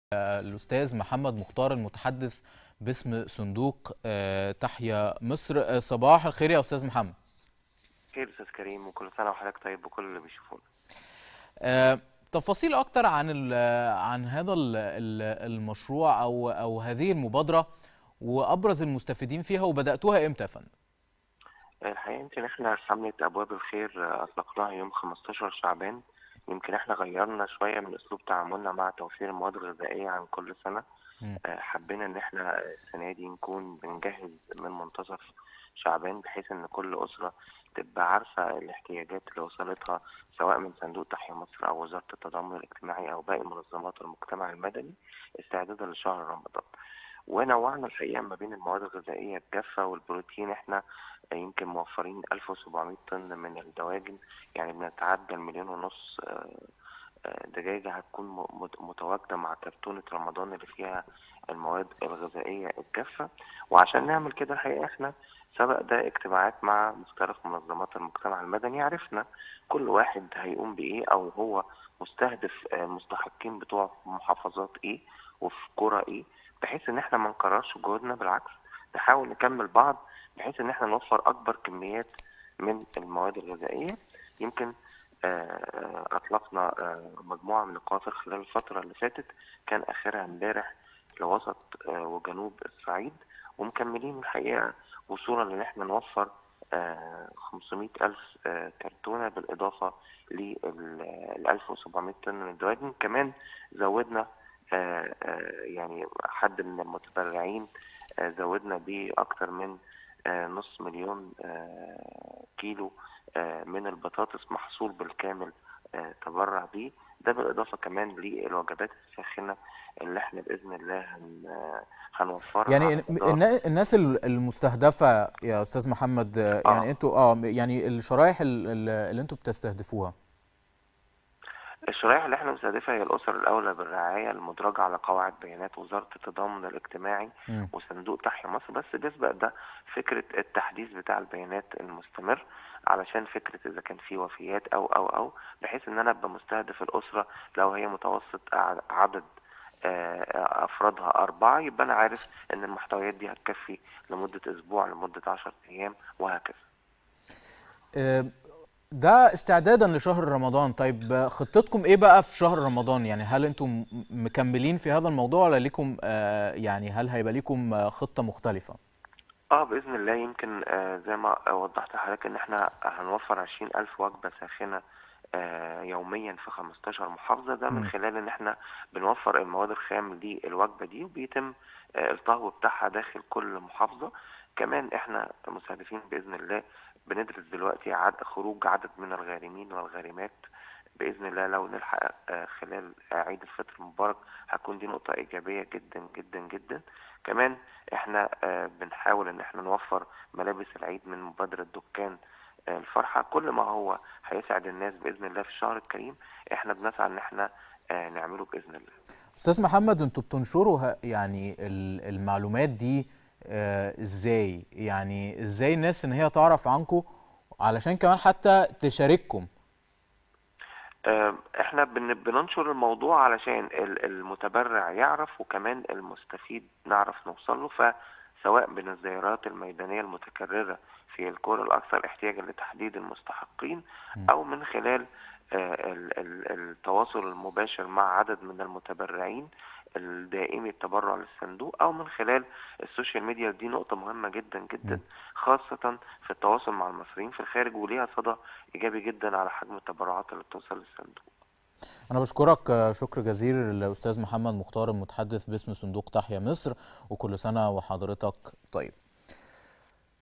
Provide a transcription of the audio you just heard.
الأستاذ محمد مختار المتحدث باسم صندوق آه، تحيا مصر آه، صباح الخير يا أستاذ محمد خير استاذ كريم وكل سنه وحضرتك طيب وكل اللي بيشوفونا آه، تفاصيل أكتر عن ال- عن هذا ال- ال- المشروع أو أو هذه المبادرة وأبرز المستفيدين فيها وبدأتوها إمتى يا فندم؟ الحقيقه يمكن احنا حمله ابواب الخير آه، اطلقناها يوم 15 شعبان يمكن احنا غيرنا شويه من اسلوب تعاملنا مع توفير المواد الغذائيه عن كل سنه مم. آه، حبينا ان احنا السنه دي نكون بنجهز من منتصف شعبان بحيث ان كل اسره تبقى عارفه الاحتياجات اللي وصلتها سواء من صندوق تحيا مصر او وزاره التضامن الاجتماعي او باقي منظمات المجتمع المدني استعدادا لشهر رمضان ونوعنا الحقيقه ما بين المواد الغذائيه الجافه والبروتين احنا يمكن موفرين 1700 طن من الدواجن يعني بنتعدى المليون ونص آه، آه، دجاجة هتكون م- مت- متواجدة مع كرتونة رمضان اللي فيها المواد الغذائية الجافة وعشان نعمل كده الحقيقة احنا سبق ده اجتماعات مع مختلف منظمات المجتمع المدني عرفنا كل واحد هيقوم بإيه أو هو مستهدف آه، المستحقين بتوع في محافظات إيه وفي قرى إيه بحيث إن احنا ما نكررش جهودنا بالعكس نحاول نكمل بعض بحيث ان احنا نوفر اكبر كميات من المواد الغذائيه يمكن آه، اطلقنا آه، مجموعه من القوافل خلال الفتره اللي فاتت كان اخرها امبارح لوسط آه، وجنوب الصعيد ومكملين الحقيقه وصولا ان احنا نوفر آه، 500 ألف آه، كرتونة بالإضافة لل 1700 طن من الدواجن كمان زودنا آه، آه، يعني حد من المتبرعين آه، زودنا بأكثر من آه، نص مليون آه، كيلو آه، من البطاطس محصول بالكامل آه، تبرع بيه ده بالإضافة كمان للوجبات الساخنة اللي احنا بإذن الله هن آه، هنوفرها يعني على الن- مدار- النا- الناس ال- المستهدفة يا أستاذ محمد آه، آه. يعني أنتوا أه يعني الشرايح ال- ال- اللي أنتوا بتستهدفوها الشرائح اللي احنا مستهدفها هي الأسر الأولى بالرعاية المدرجة على قواعد بيانات وزارة التضامن الاجتماعي مم. وصندوق تحيا مصر بس بيسبق ده فكرة التحديث بتاع البيانات المستمر علشان فكرة إذا كان في وفيات أو أو أو بحيث إن أنا أبقى مستهدف الأسرة لو هي متوسط أع- عدد آه، أفرادها أربعة يبقى أنا عارف إن المحتويات دي هتكفي لمدة أسبوع لمدة عشر أيام وهكذا. آه، ده استعدادا لشهر رمضان طيب آه، خطتكم ايه بقى في شهر رمضان يعني هل انتم م- مكملين في هذا الموضوع ولا ليكم آه، يعني هل هيبقى ليكم آه، خطة مختلفة اه باذن الله يمكن آه زي ما وضحت لحضرتك ان احنا هنوفر عشرين الف وجبه ساخنه آه يوميا في 15 محافظه ده مم. من خلال ان احنا بنوفر المواد الخام للوجبه دي وبيتم آه الطهو بتاعها داخل كل محافظه كمان احنا مستهدفين باذن الله بندرس دلوقتي عد خروج عدد من الغارمين والغارمات باذن الله لو نلحق آه، خلال آه، عيد الفطر المبارك هتكون دي نقطه ايجابيه جدا جدا جدا كمان احنا آه، بنحاول ان احنا نوفر ملابس العيد من مبادره دكان آه، الفرحه كل ما هو هيسعد الناس باذن الله في الشهر الكريم احنا بنسعى ان احنا آه، نعمله باذن الله استاذ محمد انتوا بتنشروا ه- يعني ال- المعلومات دي آه، ازاي يعني ازاي الناس ان هي تعرف عنكم علشان كمان حتى تشارككم آه، احنا بن- بننشر الموضوع علشان ال- المتبرع يعرف وكمان المستفيد نعرف نوصل له فسواء من الزيارات الميدانية المتكررة في القرى الأكثر احتياجا لتحديد المستحقين م. أو من خلال آه، ال- ال- التواصل المباشر مع عدد من المتبرعين الدائمي التبرع للصندوق أو من خلال السوشيال ميديا دي نقطة مهمة جدا جدا م. خاصة في التواصل مع المصريين في الخارج وليها صدى إيجابي جدا على حجم التبرعات اللي بتوصل للصندوق انا بشكرك آه، شكر جزيل الاستاذ محمد مختار المتحدث باسم صندوق تحيا مصر وكل سنة وحضرتك طيب